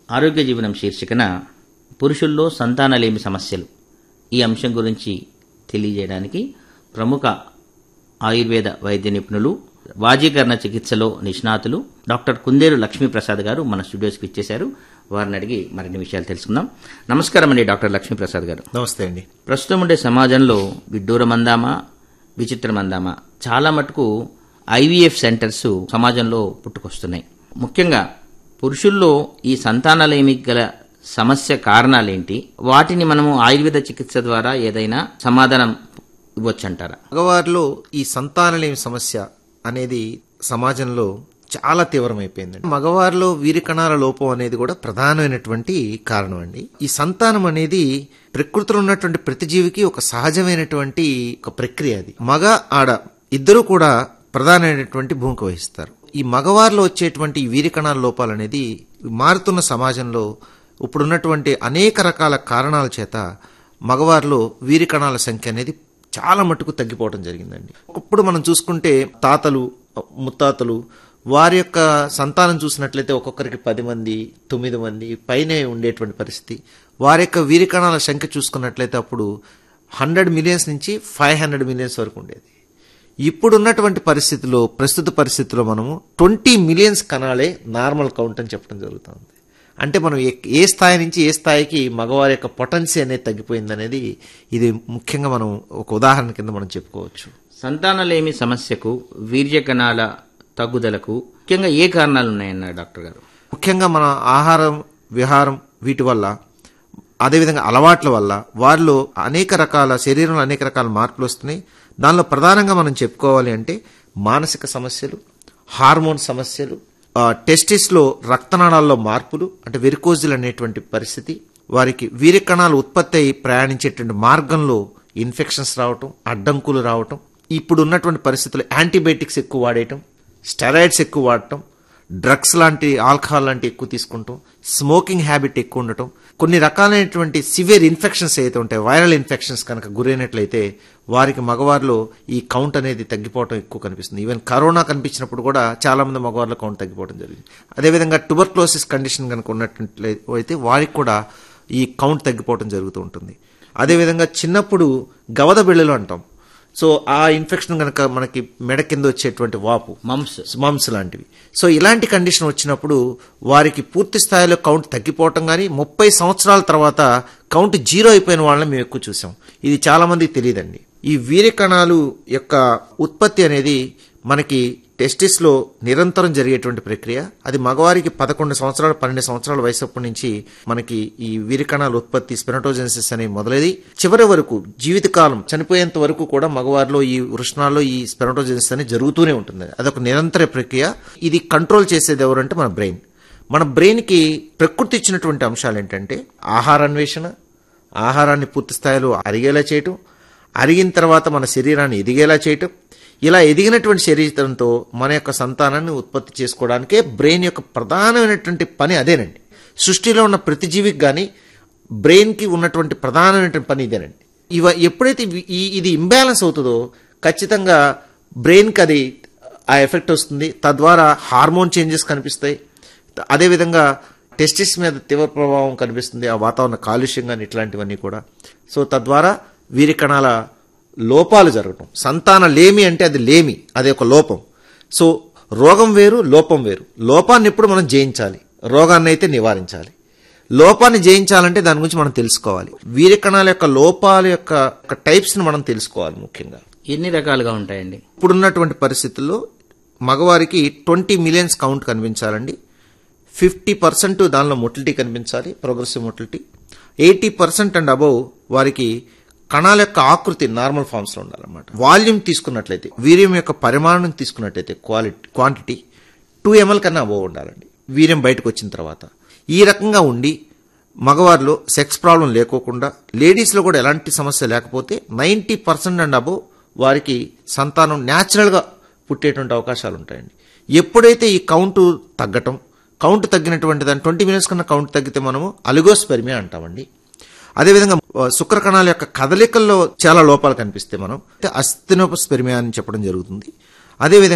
ఆరోగ్య జీవనం శీర్షికన పురుషుల్లో సంతానలేమి సమస్యలు ఈ అంశం గురించి తెలియజేయడానికి ప్రముఖ ఆయుర్వేద వైద్య నిపుణులు వాజీకరణ చికిత్సలో నిష్ణాతులు డాక్టర్ కుందేరు లక్ష్మీప్రసాద్ గారు మన స్టూడియోస్కి ఇచ్చేశారు వారిని అడిగి మరిన్ని విషయాలు తెలుసుకుందాం నమస్కారం అండి డాక్టర్ లక్ష్మీప్రసాద్ గారు నమస్తే అండి ప్రస్తుతం ఉండే సమాజంలో విడ్డూరమందామా విచిత్రమందామా చాలా మటుకు ఐవీఎఫ్ సెంటర్స్ సమాజంలో పుట్టుకొస్తున్నాయి ముఖ్యంగా పురుషుల్లో ఈ సంతానలేమి గల సమస్య కారణాలేంటి వాటిని మనము ఆయుర్వేద చికిత్స ద్వారా ఏదైనా సమాధానం ఇవ్వచ్చంటారా మగవారిలో ఈ సంతానలేమి సమస్య అనేది సమాజంలో చాలా తీవ్రమైపోయిందండి మగవారిలో వీరి కణాల లోపం అనేది కూడా ప్రధానమైనటువంటి కారణం అండి ఈ సంతానం అనేది ప్రకృతిలో ఉన్నటువంటి ప్రతి జీవికి ఒక సహజమైనటువంటి ఒక ప్రక్రియ అది మగ ఆడ ఇద్దరు కూడా ప్రధానమైనటువంటి భూమిక వహిస్తారు ఈ మగవారిలో వచ్చేటువంటి ఈ వీరి కణాల లోపాలు అనేది మారుతున్న సమాజంలో ఇప్పుడున్నటువంటి అనేక రకాల కారణాల చేత మగవారిలో వీరి కణాల సంఖ్య అనేది చాలా మట్టుకు తగ్గిపోవడం జరిగిందండి ఒకప్పుడు మనం చూసుకుంటే తాతలు ముత్తాతలు వారి యొక్క సంతానం చూసినట్లయితే ఒక్కొక్కరికి పది మంది తొమ్మిది మంది పైనే ఉండేటువంటి పరిస్థితి వారి యొక్క వీరి కణాల సంఖ్య చూసుకున్నట్లయితే అప్పుడు హండ్రెడ్ మిలియన్స్ నుంచి ఫైవ్ హండ్రెడ్ మిలియన్స్ వరకు ఉండేది ఇప్పుడున్నటువంటి పరిస్థితిలో ప్రస్తుత పరిస్థితిలో మనము ట్వంటీ మిలియన్స్ కణాలే నార్మల్ కౌంట్ అని చెప్పడం జరుగుతుంది అంటే మనం ఏ- ఏ స్థాయి నుంచి ఏ స్థాయికి మగవారి యొక్క పొటెన్సీ అనేది తగ్గిపోయిందనేది ఇది ముఖ్యంగా మనం ఒక ఉదాహరణ కింద మనం చెప్పుకోవచ్చు సంతానలేమి సమస్యకు వీర్య కణాల తగ్గుదలకు ముఖ్యంగా ఏ కారణాలు ఉన్నాయన్నారు డాక్టర్ గారు ముఖ్యంగా మన ఆహారం విహారం వీటి వల్ల అదేవిధంగా అలవాట్ల వల్ల వారిలో అనేక రకాల శరీరంలో అనేక రకాల మార్పులు వస్తున్నాయి దానిలో ప్రధానంగా మనం చెప్పుకోవాలి అంటే మానసిక సమస్యలు హార్మోన్ సమస్యలు ఆ, టెస్టిస్లో రక్తనాళాల్లో మార్పులు అంటే వెరికోజులు అనేటువంటి పరిస్థితి వారికి వీర్య కణాలు ఉత్పత్తి అయి ప్రయాణించేటువంటి మార్గంలో ఇన్ఫెక్షన్స్ రావటం అడ్డంకులు రావటం ఇప్పుడు ఉన్నటువంటి పరిస్థితుల్లో యాంటీబయాటిక్స్ ఎక్కువ వాడేయటం స్టెరాయిడ్స్ ఎక్కువ వాడటం డ్రగ్స్ లాంటి ఆల్కహాల్ లాంటి ఎక్కువ తీసుకుంటాం స్మోకింగ్ హ్యాబిట్ ఎక్కువ ఉండటం కొన్ని రకాలైనటువంటి సివియర్ ఇన్ఫెక్షన్స్ ఏదైతే ఉంటాయి వైరల్ ఇన్ఫెక్షన్స్ కనుక గురైనట్లయితే వారికి మగవారిలో ఈ కౌంట్ అనేది తగ్గిపోవడం ఎక్కువ కనిపిస్తుంది ఈవెన్ కరోనా కనిపించినప్పుడు కూడా చాలా మంది మగవారిలో కౌంట్ తగ్గిపోవడం జరిగింది అదేవిధంగా ట్యూబర్క్లోసిస్ కండిషన్ కనుక ఉన్నట్లయితే వారికి కూడా ఈ కౌంట్ తగ్గిపోవడం జరుగుతూ ఉంటుంది అదేవిధంగా చిన్నప్పుడు గవద బిళ్ళలు అంటాం సో ఆ ఇన్ఫెక్షన్ కనుక మనకి మెడ కింద వచ్చేటువంటి వాపు మమ్స్ మమ్స్ లాంటివి సో ఇలాంటి కండిషన్ వచ్చినప్పుడు వారికి పూర్తి స్థాయిలో కౌంట్ తగ్గిపోవటం కానీ ముప్పై సంవత్సరాల తర్వాత కౌంట్ జీరో అయిపోయిన వాళ్ళని మేము ఎక్కువ చూసాం ఇది చాలా మందికి తెలియదండి ఈ వీర్య కణాలు యొక్క ఉత్పత్తి అనేది మనకి టెస్టిస్ లో నిరంతరం జరిగేటువంటి ప్రక్రియ అది మగవారికి పదకొండు సంవత్సరాలు పన్నెండు సంవత్సరాల వయసు అప్పటి నుంచి మనకి ఈ వీరికణాల ఉత్పత్తి స్పెనటోజెన్సిస్ అనేవి మొదలైది చివరి వరకు జీవితకాలం చనిపోయేంత వరకు కూడా మగవారిలో ఈ వృష్ణాల్లో ఈ స్పెనటోజెన్సిస్ అనేది జరుగుతూనే ఉంటుంది అదొక నిరంతర ప్రక్రియ ఇది కంట్రోల్ చేసేది ఎవరంటే మన బ్రెయిన్ మన బ్రెయిన్కి ప్రకృతి ఇచ్చినటువంటి అంశాలు ఏంటంటే ఆహార అన్వేషణ ఆహారాన్ని పూర్తి స్థాయిలో అరిగేలా చేయటం అరిగిన తర్వాత మన శరీరాన్ని ఎదిగేలా చేయటం ఇలా ఎదిగినటువంటి శరీరంతో మన యొక్క సంతానాన్ని ఉత్పత్తి చేసుకోవడానికే బ్రెయిన్ యొక్క ప్రధానమైనటువంటి పని అదేనండి సృష్టిలో ఉన్న ప్రతి జీవికి కానీ బ్రెయిన్కి ఉన్నటువంటి ప్రధానమైనటువంటి పని ఇదేనండి ఇవ ఎప్పుడైతే ఇవి- ఈ ఇది ఇంబ్యాలెన్స్ అవుతుందో ఖచ్చితంగా బ్రెయిన్కి అది ఆ ఎఫెక్ట్ వస్తుంది తద్వారా హార్మోన్ చేంజెస్ కనిపిస్తాయి అదేవిధంగా టెస్టిస్ మీద తీవ్ర ప్రభావం కనిపిస్తుంది ఆ వాతావరణ కాలుష్యం కానీ ఇట్లాంటివన్నీ కూడా సో తద్వారా వీరి కణాల లోపాలు జరగటం సంతాన లేమి అంటే అది లేమి అది ఒక లోపం సో రోగం వేరు లోపం వేరు లోపాన్ని ఎప్పుడు మనం జయించాలి రోగాన్ని అయితే నివారించాలి లోపాన్ని జయించాలంటే దాని గురించి మనం తెలుసుకోవాలి వీరి కణాల యొక్క లోపాల యొక్క టైప్స్ని మనం తెలుసుకోవాలి ముఖ్యంగా ఎన్ని రకాలుగా ఉంటాయండి ఇప్పుడున్నటువంటి పరిస్థితుల్లో మగవారికి ట్వంటీ మిలియన్స్ కౌంట్ కనిపించాలండి ఫిఫ్టీ పర్సెంట్ దానిలో మొటిలిటీ కనిపించాలి progressive motility eighty percent and above వారికి కణాల యొక్క ఆకృతి నార్మల్ ఫామ్స్ లో ఉండాలన్నమాట వాల్యూమ్ తీసుకున్నట్లయితే వీర్యం యొక్క పరిమాణం తీసుకున్నట్లయితే క్వాలిటీ క్వాంటిటీ టూ ఎంఎల్ కన్నా అబోవ్ ఉండాలండి వీర్యం బయటకు వచ్చిన తర్వాత ఈ రకంగా ఉండి మగవారిలో సెక్స్ ప్రాబ్లం లేకోకుండా లేడీస్లో కూడా ఎలాంటి సమస్య లేకపోతే నైంటీ పర్సెంట్ అండ్ అబోవ్ వారికి సంతానం న్యాచురల్గా పుట్టేటువంటి అవకాశాలు ఉంటాయండి ఎప్పుడైతే ఈ కౌంటు తగ్గటం కౌంట్ తగ్గినటువంటి దాని ట్వంటీ మినిట్స్ కన్నా కౌంట్ తగ్గితే మనము అలిగోస్పెర్మియా అంటామండి అదేవిధంగా ఆ, శుక్రకణాల యొక్క కదలికల్లో చాలా లోపాలు కనిపిస్తే మనం అస్థినోపస్పెర్మియా అని చెప్పడం జరుగుతుంది అదేవిధంగా